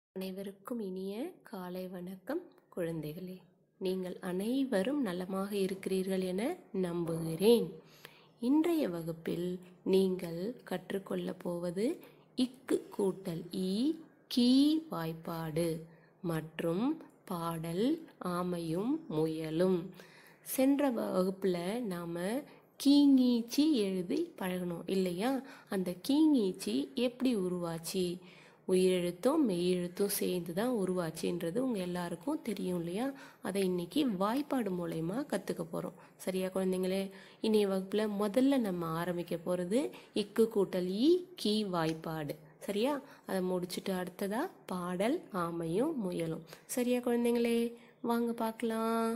அனைவருக்கும் இனிய காலை வணக்கம் குழந்தைகளே நீங்கள் அனைவரும் நலமாக இருக்கிறீர்கள் என நம்புகிறேன் இன்றைய வகுப்பில் நீங்கள் கற்றுக்கொள்ளப் போவது இக்கு கூட்டல் ஈ கீ வாய்ப்பாடு மற்றும் பாடல் ஆமையும் முயலும் சென்ற வகுப்பில் நாம் கீங்கீச்சி எழுதி பழகணும் இல்லையா அந்த கீங்கீச்சி எப்படி உருவாச்சு உயிரெழுத்தும் மெய்யெழுத்தும் சேர்ந்து தான் உருவாச்சுன்றது உங்கள் எல்லாருக்கும் தெரியும் இல்லையா அதை இன்னைக்கு வாய்ப்பாடு மூலயமா கற்றுக்க போகிறோம் சரியா குழந்தைங்களே இன்றைய வகுப்பில் முதல்ல நம்ம ஆரம்பிக்க போகிறது இக்கு கூட்டல் ஈ கீ வாய்ப்பாடு சரியா அதை முடிச்சுட்டு அடுத்ததா பாடல் ஆமையும் முயலும் சரியா குழந்தைங்களே வாங்க பார்க்கலாம்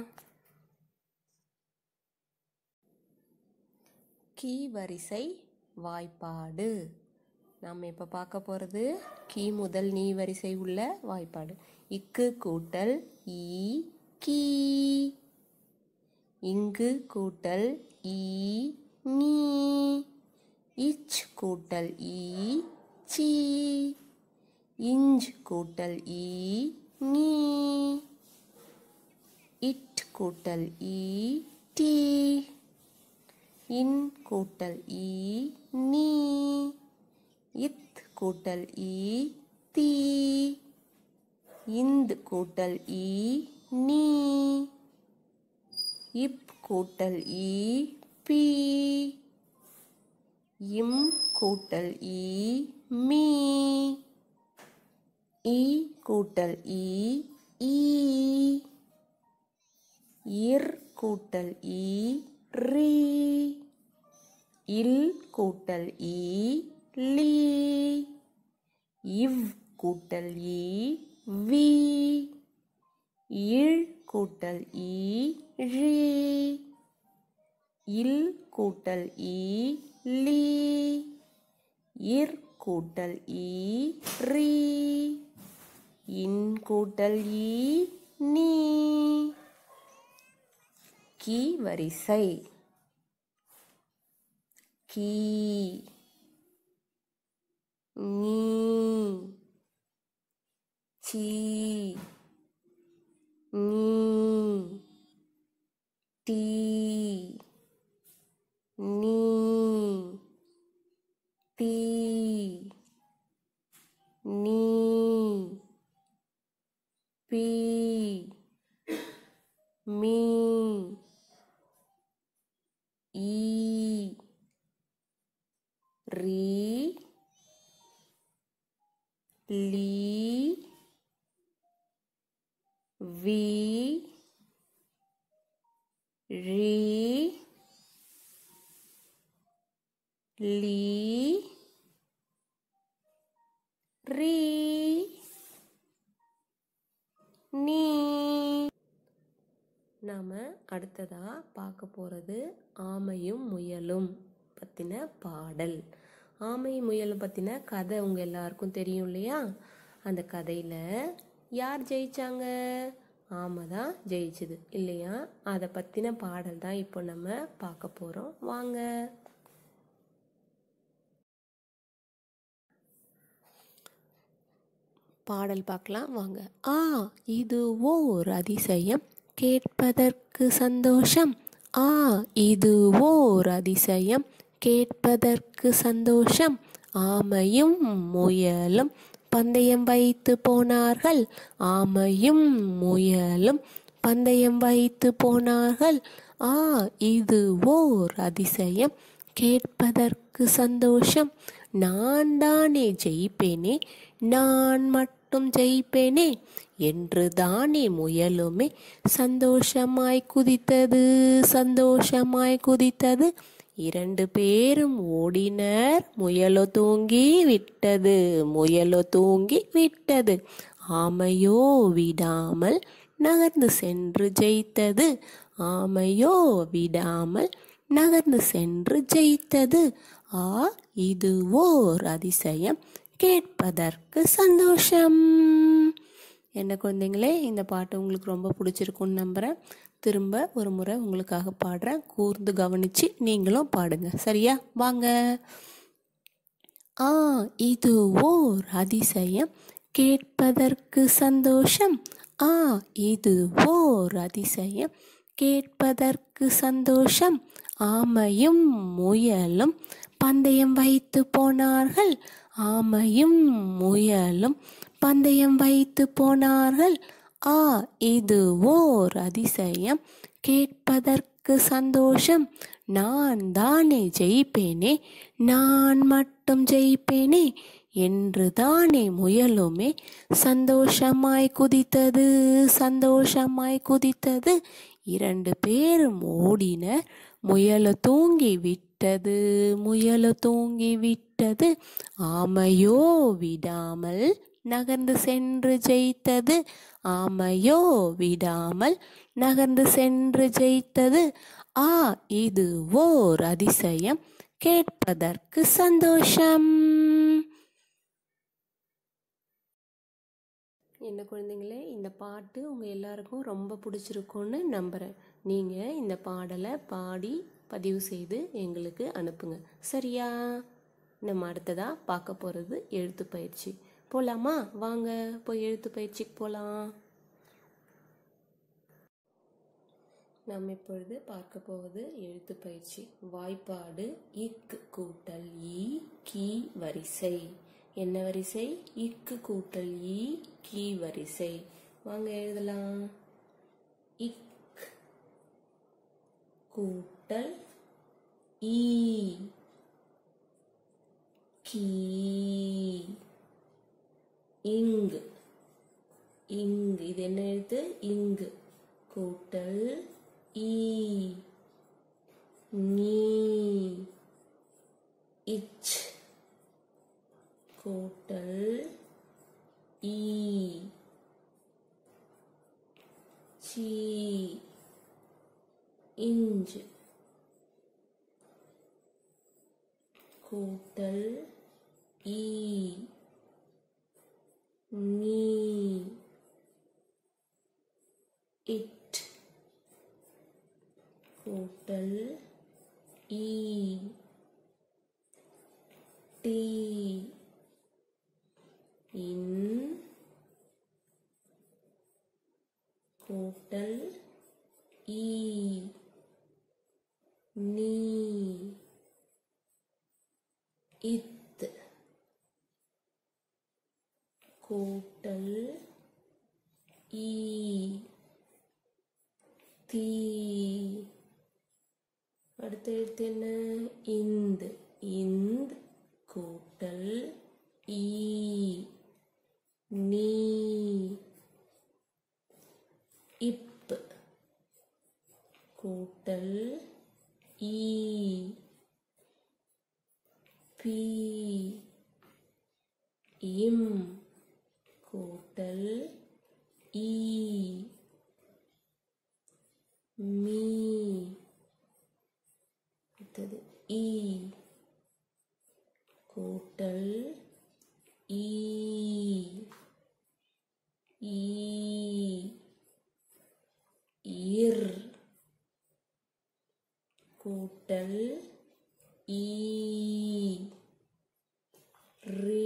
கீ வரிசை வாய்ப்பாடு நாம் இப்போ பார்க்க போகிறது கீ முதல் நீ வரிசை உள்ள வாய்ப்பாடு இக்கு கூட்டல் ஈ கீ இங்கு கூட்டல் ஈ நீ இச் கூட்டல் ஈ சீ இஞ்ச் கூட்டல் ஈ நீ இட் கூட்டல் ஈ டீ இன் கூட்டல் ஈ நீ இத் கூட்டல் ஈ தீ இந்த் கூட்டல் ஈ நீ இப் கூட்டல் ஈ பீ இம் கூட்டல் ஈ மீ ஈ கூட்டல் ஈ ஈ இர் கூட்டல் ஈ ரீ இல் கூட்டல் ஈ லீ இவ் கூட்டல் ஈ வி இழ் கூட்டல் ஈ ழீ இல் கூட்டல் ஈ லீ இர் கூட்டல் ஈ ரீ இன் கூட்டல் ஈ நீ கீ வரிசை கீ நீ சி நீ டி நீ தி நீ பி மீ ஈ ரீ லீ வி ரி லீ ரீ நீ நாம் அடுத்ததாக பார்க்க போகிறது ஆமையும் முயலும் பற்றின பாடல் ஆமை முயலும் பற்றின கதை உங்கள் எல்லாருக்கும் தெரியும் இல்லையா அந்த கதையில் யார் ஜெயிச்சாங்க ஆமை தான் ஜெயிச்சுது இல்லையா அதை பற்றின பாடல் தான் இப்போ நம்ம பார்க்க போகிறோம் வாங்க பாடல் பார்க்கலாம் வாங்க ஆ இது ஓர் அதிசயம் கேட்பதற்கு சந்தோஷம் ஆ இது ஓர் அதிசயம் கேட்பதற்கு சந்தோஷம் ஆமையும் முயலும் பந்தயம் வைத்து போனார்கள் ஆமையும் முயலும் பந்தயம் வைத்து போனார்கள் ஆ இது ஓர் அதிசயம் கேட்பதற்கு சந்தோஷம் நான் தானே ஜெயிப்பேனே நான் மட்டும் ஜெயிப்பேனே என்று தானே முயலுமே சந்தோஷமாய் குதித்தது சந்தோஷமாய் குதித்தது இரண்டு பேரும் ஓடினர் முயலோ தூங்கி விட்டது முயலோ தூங்கி விட்டது ஆமையோ விடாமல் நகர்ந்து சென்று ஜெயித்தது ஆமையோ விடாமல் நகர்ந்து சென்று ஜெயித்தது ஆ இது ஓர் அதிசயம் கேட்பதற்கு சந்தோஷம் என்ன குழந்தைங்களே இந்த பாட்டு உங்களுக்கு ரொம்ப பிடிச்சிருக்குன்னு நம்புகிறேன் திரும்ப ஒரு முறை உங்களுக்காக பாடுறேன் கூர்ந்து கவனித்து நீங்களும் பாடுங்க சரியா வாங்க ஆ இது ஓர் அதிசயம் கேட்பதற்கு சந்தோஷம் ஆ இது ஓர் அதிசயம் கேட்பதற்கு சந்தோஷம் ஆமையும் முயலும் பந்தயம் வைத்து போனார்கள் ஆமையும் முயலும் பந்தயம் வைத்து போனார்கள் ஆ இது ஓர் அதிசயம் கேட்பதற்கு சந்தோஷம் நான் தானே ஜெயிப்பேனே நான் மட்டும் ஜெயிப்பேனே என்று தானே முயலுமே சந்தோஷமாய் குதித்தது சந்தோஷமாய் குதித்தது இரண்டு பேரும் ஓடினர் முயல தூங்கி விட்டது முயல தூங்கி விட்டது ஆமையோ விடாமல் நகர்ந்து சென்று ஜெயித்தது ஆமையோ விடாமல் நகர்ந்து சென்று ஜெயித்தது ஆ இது ஓர் அதிசயம் கேட்பதற்கு சந்தோஷம் என்ன குழந்தைங்களே இந்த பாட்டு உங்கள் எல்லாருக்கும் ரொம்ப பிடிச்சிருக்கும்னு நம்புகிறேன் நீங்கள் இந்த பாடலை பாடி பதிவு செய்து எங்களுக்கு அனுப்புங்க சரியா நம்ம அடுத்ததாக பார்க்க போகிறது எழுத்து பயிற்சி போகலாமா வாங்க போய் எழுத்து பயிற்சிக்கு போகலாம் நாம் இப்பொழுது பார்க்க போவது எழுத்து பயிற்சி வாய்ப்பாடு இக் கூட்டல் இ கி வரிசை என்ன வரிசை இக்கு கூட்டல் இ கி வரிசை வாங்க எழுதலாம் இக் கூட்டல் ஈ கீ இங்கு இங்கு இது என்ன எழுத்து இங்கு கூட்டல் ஈ நீ இச் கூட்டல் ஈ சி இஞ்சு கூட்டல் ஈ நீ இட் கூட்டல் ஈ டி இன் கூட்டல் ஈ நீ இத் கூட்டல் ஈ தீ அடுத்த எழுத்து என்ன இந்து இந்த் கூட்டல் ஈ நீ இப் கூட்டல் ஈ பி இம் கூட்டல் ஈ மீ அடுத்தது ஈ கூட்டல் ஈ ஈ இர் கூட்டல் ஈ ரீ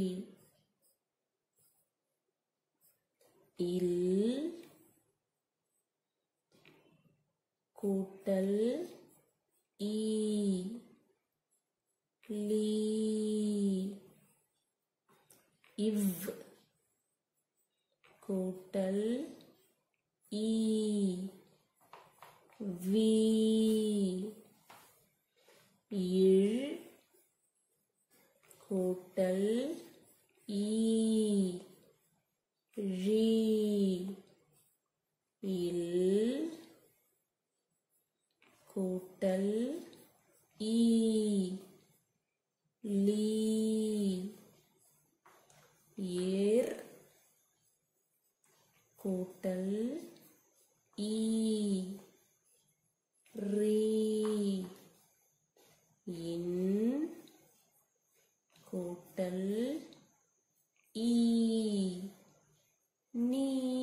இல் கூட்டல் ஈ லீ இவ் கூட்டல் ஈ வி இழ் கூட்டல் ஈ ழி இல் கூட்டல் ஈ லீ ஏர் கூட்டல் ஈ ரீ இன் கூட்டல் ஈ நீ